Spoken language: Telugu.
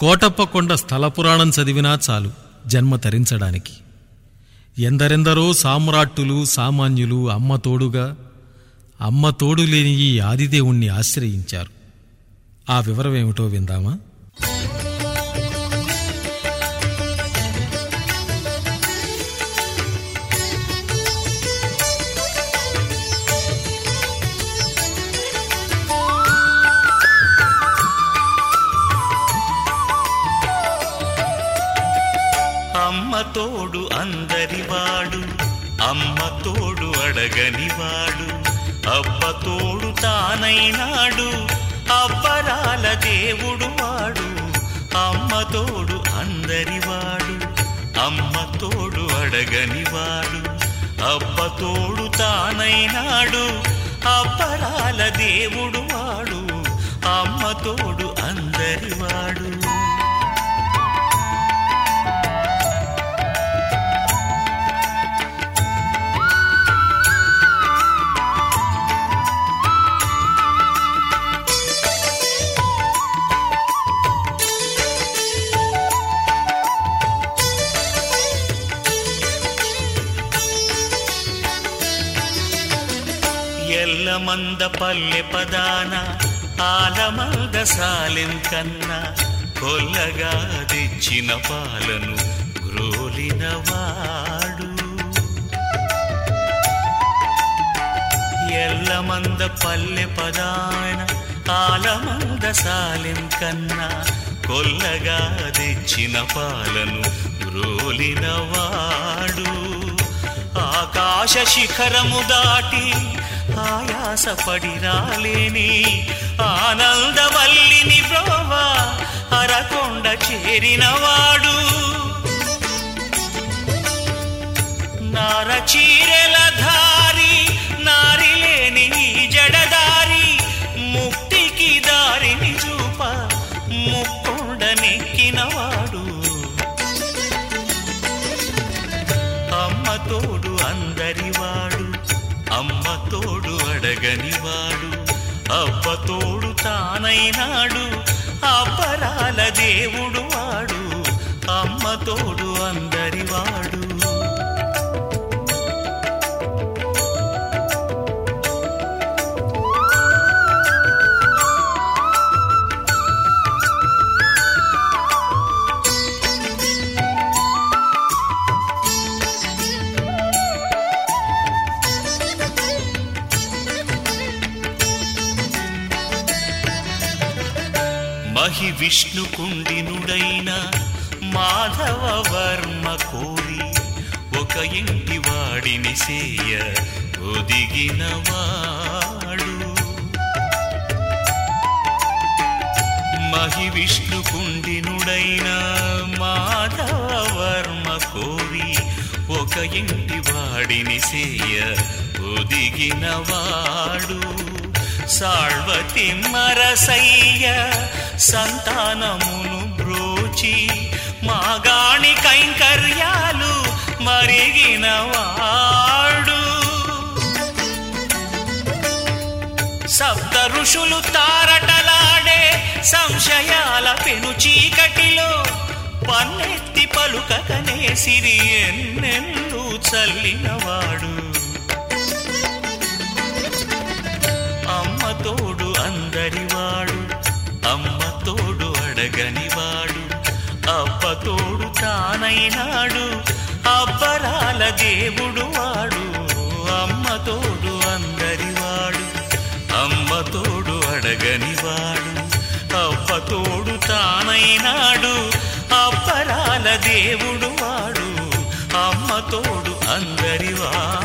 కోటప్ప కొండ స్థల పురాణం చదివినా చాలు జన్మ తరించడానికి ఎందరెందరో సామ్రాట్టులు సామాన్యులు అమ్మ తోడుగా అమ్మ తోడు లేని ఈ ఆదిదేవుణ్ణి ఆశ్రయించారు ఆ వివరమేమిటో విందామా అమ్మ తోడు అందరివాడు అమ్మ తోడు అడగనివాడు అబ్బ తోడు తానైనాడు అబ్బరాల దేవుడు వాడు అమ్మ తోడు అందరివాడు అమ్మ తోడు అడగనివాడు అబ్బ తోడు తానైనాడు అబ్బరాల దేవుడు వాడు అమ్మ తోడు అందరివాడు ఎల్లమంద పల్లె పదాన ఆలమంద సాలెం కన్నా కొల్లగా తెచ్చిన పాలను గ్రోలిన వాడు ఎల్లమంద పల్లె పదాన ఆలమంద సాలెం కన్నా కొల్లగా తెచ్చిన పాలను గ్రోలిన వాడు ఆకాశ శిఖరము దాటి ఆయాసపడి రాలేని ఆనందవల్లిని బ్రోవా అరకొండ చేరినవాడు నార చీరెల ధారి నారిలేని ఈ జడదారి ముక్తికి దారిని చూప ముక్కొండ నెక్కినవాడు అమ్మ తోడు అందరివాడు అమ్మ తోడు అడగనివాడు అబ్బ తోడు తానైనాడు అబ్బరాల దేవుడు వాడు అమ్మ తోడు అందరివాడు మహి విష్ణు కుండినుడైన మాధవ వర్మ కోరి ఒక ఇంటి వాడిని సేయ ఒదిగిన వాడు మహి విష్ణు కుండినుడైన మాధవ వర్మ కోరి ఒక ఇంటి వాడిని సేయ ఒదిగిన వాడు సాళ్వతి మరసయ్య సంతానమును బ్రోచి మాగాణి కైంకర్యాలు మరిగిన వాడు సప్త ఋషులు తారటలాడే సంశయాల పెను చీకటిలో పన్నెత్తి పలుకకనే సిరి ఎన్నెల్లు చల్లినవాడు అమ్మ తోడు అందరివాడు అమ్మ తోడు అడగనివాడు అబ్బ తోడు తానైనాడు అబ్బరాల దేవుడు వాడు అమ్మ తోడు అందరివాడు అమ్మ తోడు అడగనివాడు అబ్బ తోడు తానైనాడు అబ్బరాల దేవుడు వాడు అమ్మ తోడు అందరివాడు